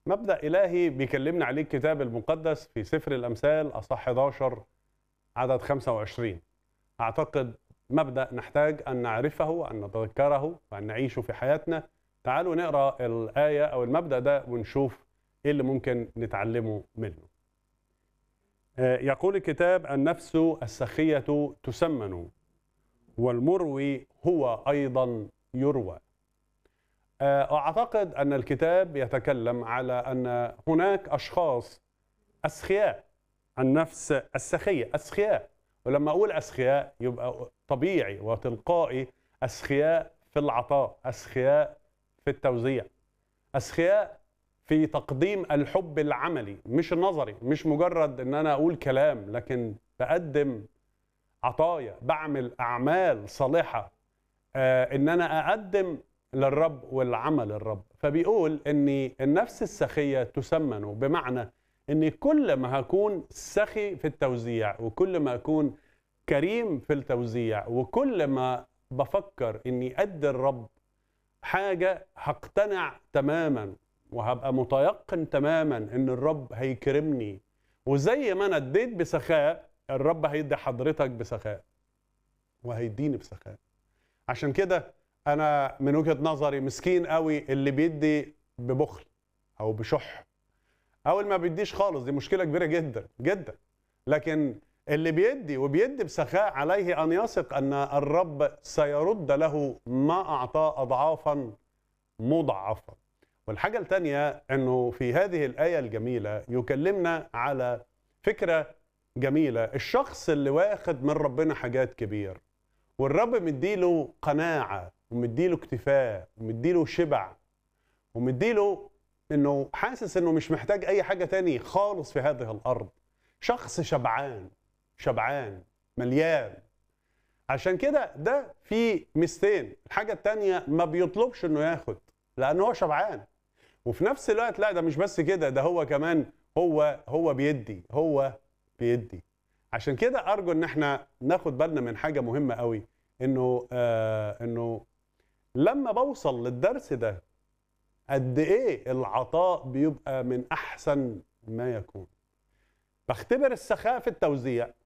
مبدأ إلهي بيكلمنا عليه الكتاب المقدس في سفر الأمثال أصح 11 عدد 25 أعتقد مبدأ نحتاج أن نعرفه وأن نتذكره وأن نعيشه في حياتنا تعالوا نقرأ الآية أو المبدأ ده ونشوف إيه اللي ممكن نتعلمه منه آه، يقول الكتاب النفس السخية تسمن والمروي هو أيضا يروى آه، أعتقد أن الكتاب يتكلم على أن هناك أشخاص أسخياء النفس السخية أسخياء ولما أقول أسخياء يبقى طبيعي وتلقائي أسخياء في العطاء أسخياء في التوزيع أسخياء في تقديم الحب العملي مش النظري مش مجرد ان انا اقول كلام لكن بقدم عطايا بعمل اعمال صالحه آه ان انا اقدم للرب والعمل للرب فبيقول ان النفس السخيه تسمن بمعنى ان كل ما هكون سخي في التوزيع وكل ما اكون كريم في التوزيع وكل ما بفكر اني ادي الرب حاجه هقتنع تماما وهبقى متيقن تماما ان الرب هيكرمني وزي ما انا اديت بسخاء الرب هيدي حضرتك بسخاء وهيديني بسخاء عشان كده انا من وجهه نظري مسكين قوي اللي بيدي ببخل او بشح او اللي ما بيديش خالص دي مشكله كبيره جدا جدا لكن اللي بيدي وبيدي بسخاء عليه ان يثق ان الرب سيرد له ما اعطاه اضعافا مضاعفه والحاجة الثانية أنه في هذه الآية الجميلة يكلمنا على فكرة جميلة الشخص اللي واخد من ربنا حاجات كبير والرب مديله قناعة ومديله اكتفاء ومديله شبع ومديله انه حاسس انه مش محتاج اي حاجة تاني خالص في هذه الارض شخص شبعان شبعان مليان عشان كده ده في ميزتين الحاجة التانية ما بيطلبش انه ياخد لانه هو شبعان وفي نفس الوقت لا ده مش بس كده ده هو كمان هو هو بيدي هو بيدي عشان كده ارجو ان احنا ناخد بالنا من حاجه مهمه قوي انه آه انه لما بوصل للدرس ده قد ايه العطاء بيبقى من احسن ما يكون بختبر السخاء في التوزيع